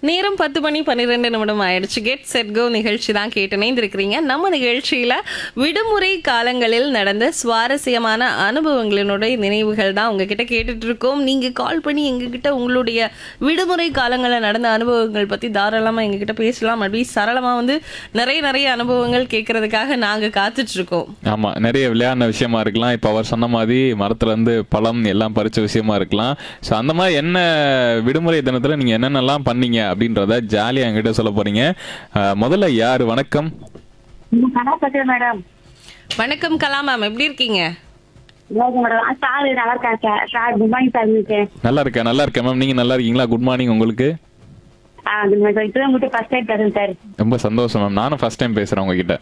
நேரம் பத்து மணி பன்னிரெண்டு நிமிடம் ஆயிடுச்சு கெட் செட் கோ நிகழ்ச்சி தான் கேட்டு இணைந்திருக்கிறீங்க நம்ம நிகழ்ச்சியில விடுமுறை காலங்களில் நடந்த சுவாரஸ்யமான அனுபவங்களினுடைய நினைவுகள் தான் உங்ககிட்ட கேட்டுட்டு இருக்கோம் நீங்க கால் பண்ணி எங்ககிட்ட உங்களுடைய விடுமுறை காலங்களில் நடந்த அனுபவங்கள் பத்தி தாராளமா எங்ககிட்ட பேசலாம் அப்படி சரளமா வந்து நிறைய நிறைய அனுபவங்கள் கேட்கறதுக்காக நாங்க காத்துட்டு இருக்கோம் ஆமா நிறைய விளையாடின விஷயமா இருக்கலாம் இப்ப அவர் சொன்ன மாதிரி மரத்துல இருந்து பழம் எல்லாம் பறிச்ச விஷயமா இருக்கலாம் ஸோ அந்த மாதிரி என்ன விடுமுறை தினத்துல நீங்க என்னென்னலாம் பண்ணீங்க அப்படின்றத ஜாலியா என்கிட்ட சொல்ல போறீங்க அஹ், முதல்ல யாரு வணக்கம் கலா பேசுறேன் மேடம் வணக்கம் கலா மேம் எப்படி இருக்கீங்க ஓகே மேடம் ஆ, சார் நல்லா இருக்கேன் sir sir good morning sir உங்களுக்கு நல்லா இருக்கேன் நல்லா இருக்கேன் மேம் நீங்க நல்லா இருக்கீங்களா குட் மார்னிங் உங்களுக்கு ஆ குட் மார்னிங் இப்போ உங்கள்கிட்ட ஃபர்ஸ்ட் டைம் பேசுறேன் சார் ரொம்ப சந்தோஷம் மேம் நானும் ஃபர்ஸ்ட் டைம் பேசுறேன் உங்ககிட்ட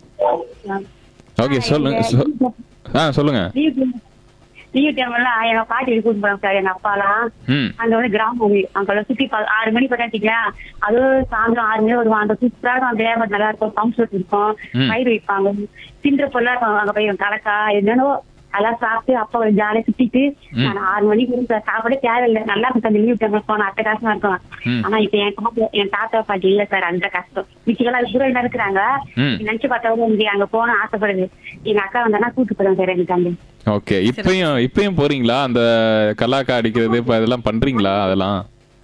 ஓகே சொல்லுங்க சொ- ஆ சொல்லுங்க லீவ் லீவ் டைம்ல எங்க பாட்டி வீட்டுக்கு கூட்டிட்டு போறாங்க சார் எங்க அப்பாலாம் ம் அங்க வந்து கிராமம் அங்க சுத்தி பா- ஆறு மணி பார்த்தீங்களா அதுவும் சாயந்தரம் ஆறு மணி வருவாங்க அந்த சூப்பரா இருக்கும் அந்த கிளைமேட் நல்லா இருக்கும் பம்ப் செட் இருக்கும் ம். பயிர் வைப்பாங்க தின்ற பொருளா இருக்கும் அங்க போய் கலக்கா என்னென்னோ அதெல்லாம் சாப்பிட்டு அப்பா ஒரு ஜாலியா சுத்திட்டு ம். நான் ஆறு மணிக்கு இருந்து சாப்பிட தேவையில்லை நல்லா இருக்கும் அந்த லீவ் டைம்ல போனா அத்த கஷ்டமா இருக்கும் ம். ஆனா இப்ப என் தாத்தா என் தாத்தா பாட்டி இல்ல சார் அந்த கஷ்டம் மிச்செல்லாம் தூரம் இருக்கிறாங்க ம். நினைச்சு பார்த்தா கூட இங்க அங்க போன ஆசைப்படுது எங்க அக்கா வந்தானா கூட்டு போறேன் சார் எனக்கு அங்க ஓகே இப்பயும் இப்பயும் போறீங்களா அந்த கலாக்கா அடிக்கிறது இப்ப இதெல்லாம் பண்றீங்களா அதெல்லாம்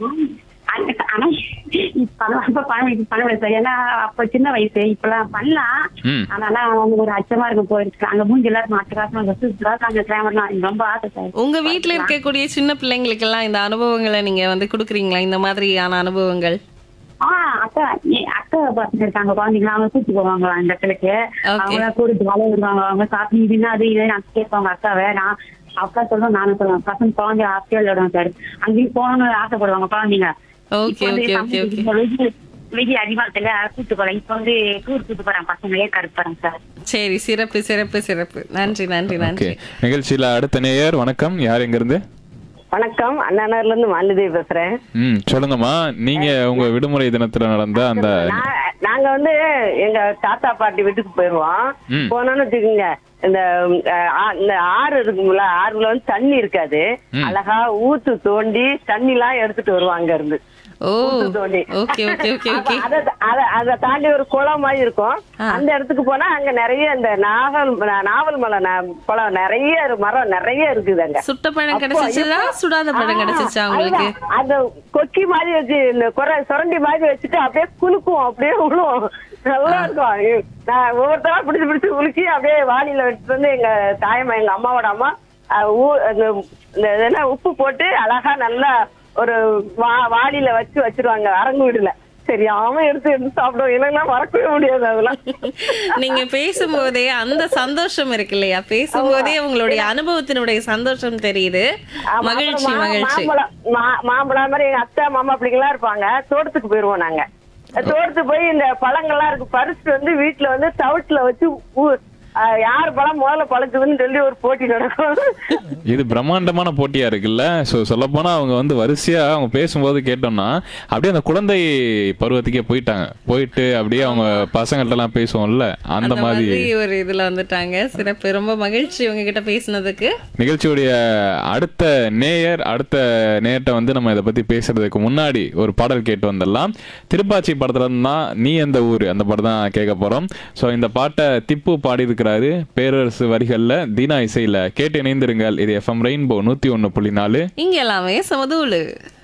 அந்த- ஆனா இப்ப பணம் இப்ப பணம் இப்ப பணம் இல்லை சார் ஏன்னா அப்ப சின்ன வயசு இப்பெல்லாம் பண்ணலாம் ம் ஆனாலும் அவங்க ஒரு அச்சமா இருக்கும் போயிருக்கு அங்க மூஞ்சி எல்லாரும் அட்டகாசமா இருக்கும் சூப்பரா இருக்கும் அங்க கிராமர்லாம் எனக்கு ரொம்ப ஆசை சார் உங்க வீட்ல இருக்கக்கூடிய சின்ன பிள்ளைங்களுக்கெல்லாம் இந்த அனுபவங்களை நீங்க வந்து கொடுக்குறீங்களா இந்த மாதிரியான அனுபவங்கள் ஆஹ் அக்கா எ- அக்கா பசங்க இருக்காங்க குழந்தைங்களா அவங்க கூட்டிட்டு போவாங்க அந்த இடத்துக்கு அவங்க கூட்டிட்டு வேலை வருவாங்க அவங்க சாப்பிட்டு இதுன்னா அது இது நான் கேட்பாங்க அக்காவை நான் அக்கா சொல்லுவோம் நானும் சொல்லுவேன் பசங்க குழந்தை ஆசையா விளையாடுவாங்க சார் அங்கேயும் போகணும்னு ஆசைப்படுவாங்க குழந்தைங்க ஓகே இப்ப வந்து ஓகே ஓகே ஓகே வெயில் வெயில் அதிகமாகல கூட்டு போறேன் இப்ப வந்து டூர் கூட்டு போறேன் பசங்க ஏற்காடு போறேன் சார் சரி சிறப்பு சிறப்பு சிறப்பு நன்றி நன்றி ஓகே நன்றி நிகழ்ச்சியில அடுத்த நேயர் வணக்கம் யார் எங்க இருந்து வணக்கம் அண்ணாநகர்ல இருந்து மாலதேவி பேசுறேன் ம் சொல்லுங்கம்மா நீங்க உங்க விடுமுறை தினத்துல நடந்த அந்த நான்- நாங்க வந்து எங்க தாத்தா பாட்டி வீட்டுக்கு போயிருவோம் ம். போனோம்னு வச்சுக்கோங்க இந்த அஹ், ஆ- இந்த ஆறு இருக்கும்ல ஆறுல வந்து தண்ணி இருக்காது ம். அழகா ஊத்து தோண்டி தண்ணி எல்லாம் எடுத்துட்டு வருவாங்க அங்க இருந்து ஓ ஊத்து தோண்டி ஓகே ஓகே ஓகே அப்ப ஓகே அத அத- அத தாண்டி ஒரு குளம் மாதிரி இருக்கும் ஆ. அந்த இடத்துக்கு போனா அங்க நிறைய இந்த நாவல் நாவல் மலை ந- பழம் நிறைய இரு- மரம் நிறைய இருக்குது அங்க சுட்ட பழம் அப்போ கிடைச்சிச்சா எப்ப- சுடாத பழம் ஆ, கிடைச்சிச்சா உங்களுக்கு அதுதான். அந்த கொக்கி மாதிரி வச்சு இந்த குறை சுரண்டி மாதிரி வச்சுட்டு அப்படியே குலுக்கும் அப்படியே விழுவும் நல்லா இருக்கும் ஐயோ, நான் ஒவ்வொருத்தரா பிடிச்சு பிடிச்சு குலுக்கி அப்படியே வாளியில வச்சுட்டு வந்து எங்க தாயம்மா எங்க அம்மாவோட அம்மா அஹ், ஊ- அந்த இந்த இது என்ன உப்பு போட்டு அழகா நல்லா ஒரு வா வாளியில வச்சு வச்சிருவாங்க அரங்கு வீடுல தெரியாம எடுத்து எடுத்து சாப்பிடுவோம் இல்லைன்னா மறக்கவே முடியாது அதெல்லாம் நீங்க பேசும்போதே அந்த சந்தோஷம் இருக்கு இல்லையா பேசும்போதே உங்களுடைய அனுபவத்தினுடைய சந்தோஷம் தெரியுது ஆமா, மகிழ்ச்சி அப்புறம் மா- மகிழ்ச்சி மாம்பழம் மா- மாம்பழம் மாதிரி எங்க அத்தை மாமா அப்படிங்கெல்லாம் இருப்பாங்க தோட்டத்துக்கு போயிருவோம் நாங்க தோட்டத்துக்கு போய் இந்த பழங்கள்லாம் இருக்கு பறிச்சுட்டு வந்து வீட்டுல வந்து தவிட்டுல வச்சு ஊ- ஆஹ் யார் பழம் முதல்ல பழுக்குதுன்னு சொல்லி ஒரு போட்டி நடக்கும் இது பிரம்மாண்டமான போட்டியா இருக்குல்ல ஸோ சொல்லப்போனா அவங்க வந்து வரிசையா அவங்க பேசும்போது கேட்டோம்னா அப்படியே அந்த குழந்தை பருவத்துக்கே போயிட்டாங்க போயிட்டு அப்படியே அவங்க பசங்கள்ட்ட எல்லாம் பேசுவோம்ல அந்த அந்த மாதிரி மாதிரி ஒரு இதுல வந்துட்டாங்க சிறப்பு ரொம்ப மகிழ்ச்சி உங்ககிட்ட பேசினதுக்கு நிகழ்ச்சியுடைய அடுத்த நேயர் அடுத்த நேயர்கிட்ட வந்து நம்ம இதை பத்தி பேசுறதுக்கு முன்னாடி ஒரு பாடல் கேட்டு வந்துடலாம் திருப்பாச்சி படத்துல இருந்து தான் நீ எந்த ஊர் அந்த படம் தான் கேட்க போறோம் ஸோ இந்த பாட்டை திப்பு பாடியிருக்கிறாரு பேரரசு வரிகள்ல தீனா இசையில கேட்டு இணைந்திருங்கள் இது எஃப்எம் ரெயின்போ நூத்தி ஒன்னு புள்ளி நாலு இங்க எல்லாமே சமதூளு